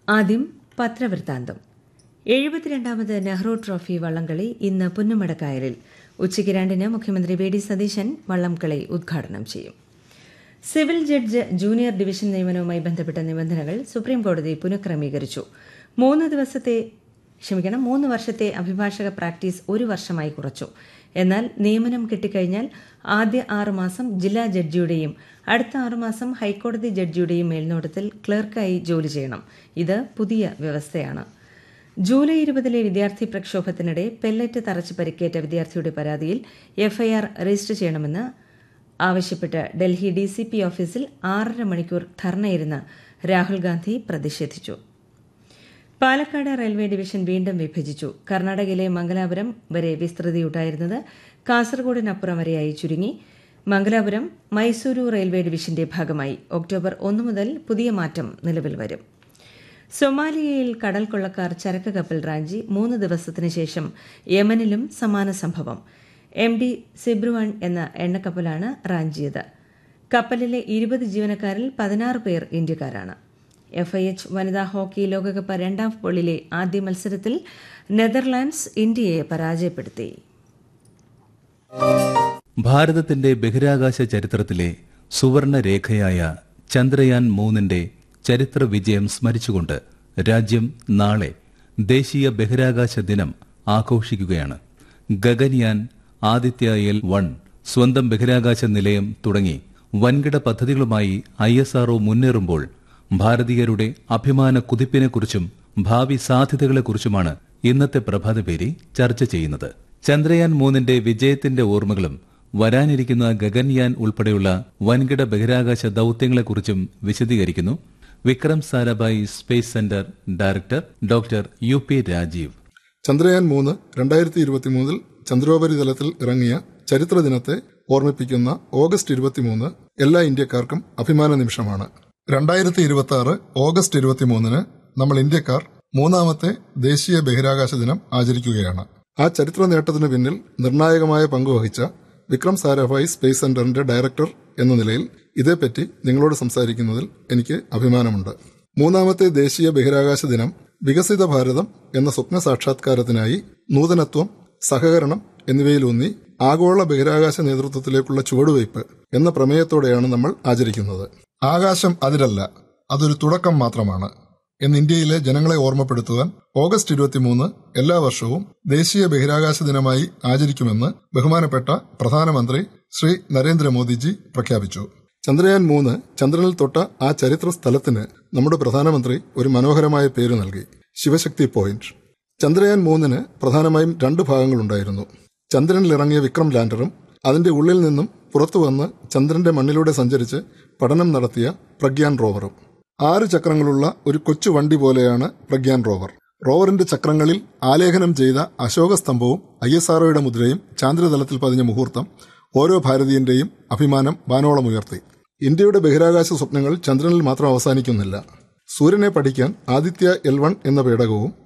ആദ്യം പത്രവൃത്താന്തം എഴുപത്തിരണ്ടാമത് നെഹ്റു ട്രോഫി വള്ളംകളി ഇന്ന് പുന്നമടക്കായലിൽ ഉച്ചയ്ക്ക് രണ്ടിന് മുഖ്യമന്ത്രി വി ഡി സതീശൻ വള്ളംകളി ഉദ്ഘാടനം ചെയ്യും സിവിൽ ജഡ്ജ് ജൂനിയർ ഡിവിഷൻ നിയമനവുമായി ബന്ധപ്പെട്ട നിബന്ധനകൾ സുപ്രീംകോടതി പുനഃക്രമീകരിച്ചു മൂന്ന് ദിവസത്തെ ക്ഷമിക്കണം മൂന്ന് വർഷത്തെ അഭിഭാഷക പ്രാക്ടീസ് ഒരു വർഷമായി കുറച്ചു എന്നാൽ നിയമനം കിട്ടിക്കഴിഞ്ഞാൽ ആദ്യ ആറുമാസം ജില്ലാ ജഡ്ജിയുടെയും അടുത്ത ആറുമാസം ഹൈക്കോടതി ജഡ്ജിയുടെയും മേൽനോട്ടത്തിൽ ക്ലർക്കായി ജോലി ചെയ്യണം ഇത് പുതിയ വ്യവസ്ഥയാണ് ജൂലൈ ഇരുപതിലെ വിദ്യാർത്ഥി പ്രക്ഷോഭത്തിനിടെ പെല്ലറ്റ് തറച്ച് പരിക്കേറ്റ വിദ്യാർത്ഥിയുടെ പരാതിയിൽ എഫ്ഐആർ രജിസ്റ്റർ ചെയ്യണമെന്ന് ആവശ്യപ്പെട്ട് ഡൽഹി ഡി സി പി ഓഫീസിൽ ആറര മണിക്കൂർ ധർണയിരുന്ന് രാഹുൽ ഗാന്ധി പ്രതിഷേധിച്ചു പാലക്കാട് റെയിൽവേ ഡിവിഷൻ വീണ്ടും വിഭജിച്ചു കർണാടകയിലെ മംഗലാപുരം വരെ വിസ്തൃതിയുണ്ടായിരുന്നത് കാസർഗോഡിനപ്പുറം വരെയായി ചുരുങ്ങി മംഗലാപുരം മൈസൂരു റെയിൽവേ ഡിവിഷന്റെ ഭാഗമായി ഒക്ടോബർ ഒന്ന് മുതൽ പുതിയ മാറ്റം നിലവിൽ വരും സൊമാലിയയിൽ കടൽ കൊള്ളക്കാർ ചരക്ക് കപ്പൽ റാഞ്ചി മൂന്ന് ദിവസത്തിനു ശേഷം യമനിലും സമാന സംഭവം എം ഡി സിബ്രുവൺ എന്ന എണ്ണക്കപ്പലാണ് റാഞ്ചിയത് കപ്പലിലെ ഇരുപത് ജീവനക്കാരിൽ പതിനാറ് പേർ ഇന്ത്യക്കാരാണ് എഫ് ഐ എച്ച് വനിതാ ഹോക്കി ലോകകപ്പ് രണ്ടാം പോളിലെ ആദ്യ മത്സരത്തിൽ നെതർലാൻഡ്സ് ഇന്ത്യയെ പരാജയപ്പെടുത്തി ഭാരതത്തിന്റെ ബഹിരാകാശ ചരിത്രത്തിലെ സുവർണ രേഖയായ ചന്ദ്രയാൻ മൂന്നിന്റെ ചരിത്ര വിജയം സ്മരിച്ചുകൊണ്ട് രാജ്യം നാളെ ദേശീയ ബഹിരാകാശ ദിനം ആഘോഷിക്കുകയാണ് ഗഗൻയാൻ ആദിത്യ എൽ വൺ സ്വന്തം ബഹിരാകാശ നിലയം തുടങ്ങി വൻകിട പദ്ധതികളുമായി ഐ എസ് ആർഒ മുന്നേറുമ്പോൾ ഭാരതീയരുടെ അഭിമാന കുതിപ്പിനെക്കുറിച്ചും ഭാവി സാധ്യതകളെക്കുറിച്ചുമാണ് ഇന്നത്തെ പ്രഭാതപേരി ചർച്ച ചെയ്യുന്നത് ചന്ദ്രയാൻ മൂന്നിന്റെ വിജയത്തിന്റെ ഓർമ്മകളും വരാനിരിക്കുന്ന ഗഗൻയാൻ ഉൾപ്പെടെയുള്ള വൻകിട ബഹിരാകാശ ദൌത്യങ്ങളെക്കുറിച്ചും വിശദീകരിക്കുന്നു Vikram Sarabhai Space Centre director doctor U P Rajeev Chandrayaan മൂന്ന് രണ്ടായിരത്തി ഇരുപത്തിമൂന്നിൽ ചന്ദ്രോപരിതലത്തിൽ ഇറങ്ങിയ ചരിത്ര ദിനത്തെ ഓർമ്മിപ്പിക്കുന്ന ഓഗസ്റ്റ് ഇരുപത്തിമൂന്ന് എല്ലാ ഇന്ത്യക്കാർക്കും അഭിമാന നിമിഷമാണ് രണ്ടായിരത്തി ഇരുപത്തി ആറ് ഓഗസ്റ്റ് ഇരുപത്തിമൂന്നിന് നമ്മൾ ഇന്ത്യക്കാർ മൂന്നാമത്തെ ദേശീയ ബഹിരാകാശ ദിനം ആചരിക്കുകയാണ് ആ ചരിത്ര നേട്ടത്തിനു പിന്നിൽ നിർണായകമായ പങ്കുവഹിച്ച വിക്രം സാരാഭായ് സ്പേസ് സെന്ററിന്റെ ഡയറക്ടർ എന്ന നിലയിൽ ഇതേപ്പറ്റി നിങ്ങളോട് സംസാരിക്കുന്നതിൽ എനിക്ക് അഭിമാനമുണ്ട് മൂന്നാമത്തെ ദേശീയ ബഹിരാകാശ ദിനം വികസിത ഭാരതം എന്ന സ്വപ്ന സാക്ഷാത്കാരത്തിനായി നൂതനത്വം സഹകരണം എന്നിവയിലൂന്നി ആഗോള ബഹിരാകാശ നേതൃത്വത്തിലേക്കുള്ള ചുവടുവയ്പ് എന്ന പ്രമേയത്തോടെയാണ് നമ്മൾ ആചരിക്കുന്നത് ആകാശം അതിരല്ല അതൊരു തുടക്കം മാത്രമാണ് എന്ന് ഇന്ത്യയിലെ ജനങ്ങളെ ഓർമ്മപ്പെടുത്തുവാൻ ഓഗസ്റ്റ് ഇരുപത്തിമൂന്ന് എല്ലാ വർഷവും ദേശീയ ബഹിരാകാശ ദിനമായി ആചരിക്കുമെന്ന് ബഹുമാനപ്പെട്ട പ്രധാനമന്ത്രി ശ്രീ നരേന്ദ്രമോദിജി പ്രഖ്യാപിച്ചു ചന്ദ്രയാൻ മൂന്ന് ചന്ദ്രനിൽ തൊട്ട ആ ചരിത്ര സ്ഥലത്തിന് നമ്മുടെ പ്രധാനമന്ത്രി ഒരു മനോഹരമായ പേര് നൽകി ശിവശക്തി പോയിന്റ് ചന്ദ്രയാൻ മൂന്നിന് പ്രധാനമായും രണ്ട് ഭാഗങ്ങളുണ്ടായിരുന്നു ചന്ദ്രനിൽ ഇറങ്ങിയ വിക്രം ലാൻഡറും അതിന്റെ ഉള്ളിൽ നിന്നും പുറത്തു വന്ന് ചന്ദ്രന്റെ മണ്ണിലൂടെ സഞ്ചരിച്ച് പഠനം നടത്തിയ പ്രഗ്യാൻ റോവറും ആറ് ചക്രങ്ങളുള്ള ഒരു കൊച്ചു വണ്ടി പോലെയാണ് പ്രഗ്യാൻ റോവർ റോവറിന്റെ ചക്രങ്ങളിൽ ആലേഖനം ചെയ്ത അശോക സ്തംഭവും ഐ എസ് ആർഒയുടെ മുദ്രയും ചാന്ദ്രതലത്തിൽ പതിഞ്ഞ മുഹൂർത്തം ഓരോ ഭാരതീയന്റെയും അഭിമാനം വാനോളമുയർത്തി ഇന്ത്യയുടെ ബഹിരാകാശ സ്വപ്നങ്ങൾ ചന്ദ്രനിൽ മാത്രം അവസാനിക്കുന്നില്ല സൂര്യനെ പഠിക്കാൻ ആദിത്യ എൽ വൺ എന്ന പേടകവും